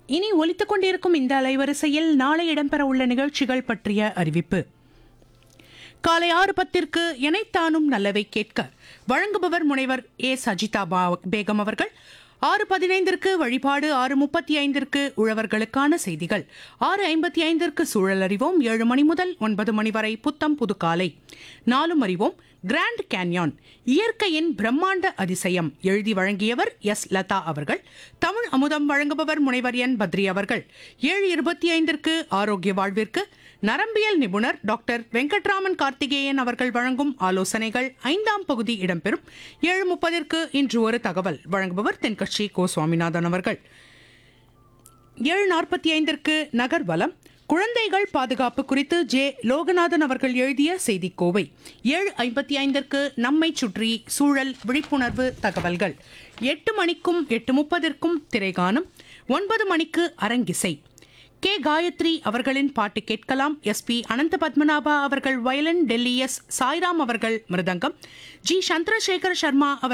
இனி ஒலித்துக் கொண்டிருக்கும் இந்த அலைவரிசையில் நாளை இடம்பெற உள்ள நிகழ்ச்சிகள் பற்றிய அறிவிப்பு காலை ஆறு பத்திற்கு எனைத்தானும் நல்லவை கேட்க வழங்குபவர் முனைவர் ஏ சஜிதா பா- பேகம் அவர்கள் ஆறு பதினைந்திற்கு வழிபாடு ஆறு முப்பத்தி ஐந்திற்கு உழவர்களுக்கான செய்திகள் ஆறு ஐம்பத்தி ஐந்திற்கு சூழல் அறிவோம் ஏழு மணி முதல் ஒன்பது மணி வரை புத்தம் புது காலை நாலும் அறிவோம் கிராண்ட் கேன்யான் இயற்கையின் பிரம்மாண்ட அதிசயம் எழுதி வழங்கியவர் எஸ் லதா அவர்கள் தமிழ் அமுதம் வழங்குபவர் முனைவர் என் பத்ரி அவர்கள் ஏழு இருபத்தி ஐந்திற்கு ஆரோக்கிய வாழ்விற்கு நரம்பியல் நிபுணர் டாக்டர் வெங்கட்ராமன் கார்த்திகேயன் அவர்கள் வழங்கும் ஆலோசனைகள் ஐந்தாம் பகுதி இடம்பெறும் ஏழு முப்பதிற்கு இன்று ஒரு தகவல் வழங்குபவர் தென்கட்சி கோ சுவாமிநாதன் அவர்கள் ஏழு நாற்பத்தி ஐந்திற்கு நகர்வலம் குழந்தைகள் பாதுகாப்பு குறித்து ஜே லோகநாதன் அவர்கள் எழுதிய செய்திக்கோவை ஏழு ஐம்பத்தி ஐந்திற்கு நம்மை சுற்றி சூழல் விழிப்புணர்வு தகவல்கள் எட்டு மணிக்கும் எட்டு முப்பதற்கும் திரைகாணும் ஒன்பது மணிக்கு அரங்கிசை கே காயத்ரி அவர்களின் பாட்டு கேட்கலாம் எஸ் பி அனந்த பத்மநாபா அவர்கள் வயலின் டெல்லி எஸ் சாய்ராம் அவர்கள் மிருதங்கம் ஜி சந்திரசேகர் சர்மா அவர்